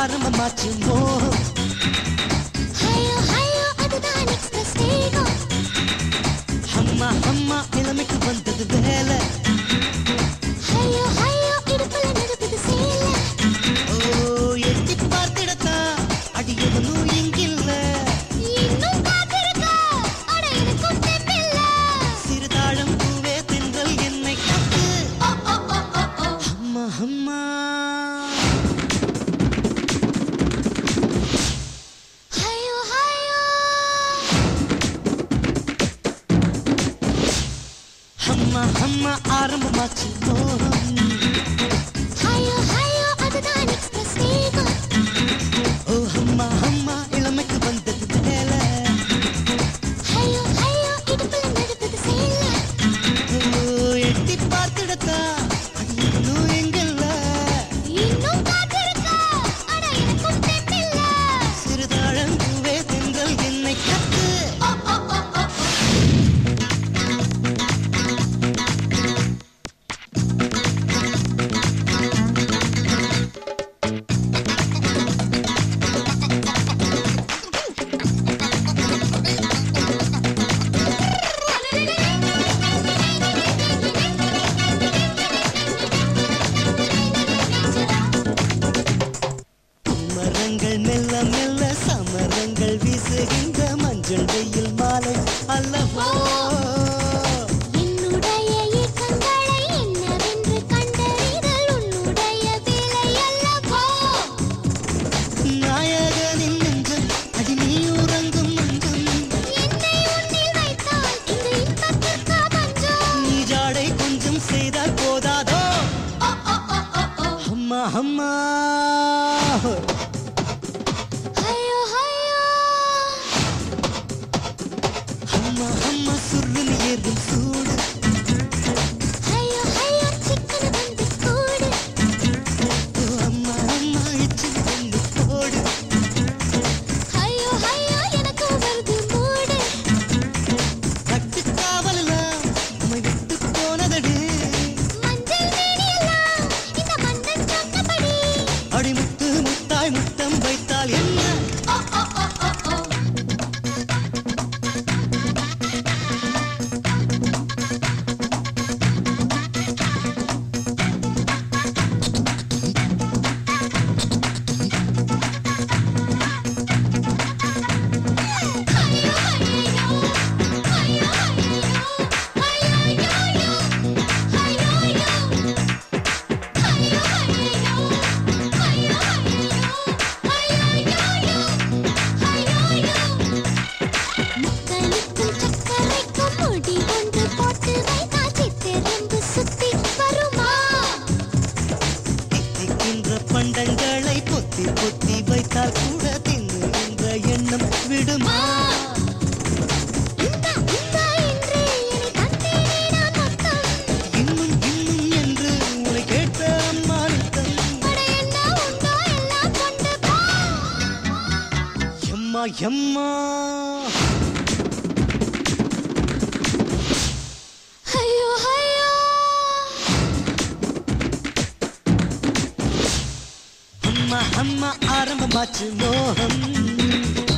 ஆரம்பமாச்சு மோகம் ஹையோ ஹையோ அதுதான் எக்ஸ்பிரஸ் வேகம் அம்மா அம்மா இளமைக்கு வந்தது வேலை ஹையோ ஹையோ இடுப்புல நடுக்குது சேலை ஓ எட்டி பார்த்திடத்தான் அடியவனும் இங்கில்ல இன்னும் காத்திருக்கா அட எனக்கும் தெம்பில்ல சிறுதாழம் பூவே தென்றல் என்னை காத்து ஓ ஓ ஓ ஓ ஓ அம்மா அம்மா ஹையோ ஹையோ அம்மா அம்மா ஆரம்பமாச்சு மோகம் ஹையோ ஹையோ அதுதான் எக்ஸ்பிரஸ் வேகம் ஓ அம்மா அம்மா இளமைக்கு வந்தது வேலை ஹையோ ஹையோ இடுப்புல நடுக்குது சேலை ஓ எட்டி பார்த்திடத்தான் அடியவனும் இங்கில்ல இன்னும் காத்திருக்கா அட எனக்கும் தெம்பில்ல சிறுதாழம் பூவே தென்றல் என்னை காத்து ஓ ஓ ஓ ஓ ஓ மரங்கள் மெல்ல மெல்ல சமரங்கள் வீசுகின்ற மஞ்சள் வெயில் மாலை அல்லவோ என்னுடைய இயக்கங்களை என்னவென்று கண்டறிதல் உன்னுடைய வேலை அல்லவோ நாயகனின் நெஞ்சம் அடி நீ உறங்கும் மஞ்சம் என்னை உன்னில் வைத்தால் இந்த இன்பத்திற்கா பஞ்சம் நீ ஜாடை கொஞ்சம் செய்தால் போதாதோ ஓ ஓ ஓ ஓ ஓ அம்மா அம்மா ஹையோ ஹையோ அம்மா அம்மா சுருன்னு ஏறும் சூடு ஹையோ ஹையோ சிக்கன வந்து கூடு ஓ அம்மா அம்மா எச்சில் தண்ணி போடு ஹையோ ஹையோ எனக்கு வருது மூடு கட்டுக்காவலாம் உமை விட்டு போனதடி மஞ்சள் மேனியெல்லாம் இந்த மன்னன் சொன்னபடி அடி முத்து முத்தாய் முத்தம் வைத்தால் என்ன ஓ ஓ ஓ ஓ ஓ முத்தலுக்கும் சக்கரைக்கும் முடி ஒன்று போட்டு வைத்தா சித்திரம்பு சுத்தி வருமா தித்திக்கின்ற பண்டங்களை பொத்தி பொத்தி வைத்தால் கூட தின்னு என்ற எண்ணம் விடுமா இந்த இந்த என்று என்னை தந்தேனே நான் மொத்தம் இன்னும் இன்னும் என்று உங்களை கேட்ட அம்மா நித்தம் பட என்ன உண்டோ எல்லாம் கொண்டு போ எம்மா எம்மா ஐயோ ஐயோ அம்மா அம்மா ஆரம்பமாச்சு மோகம்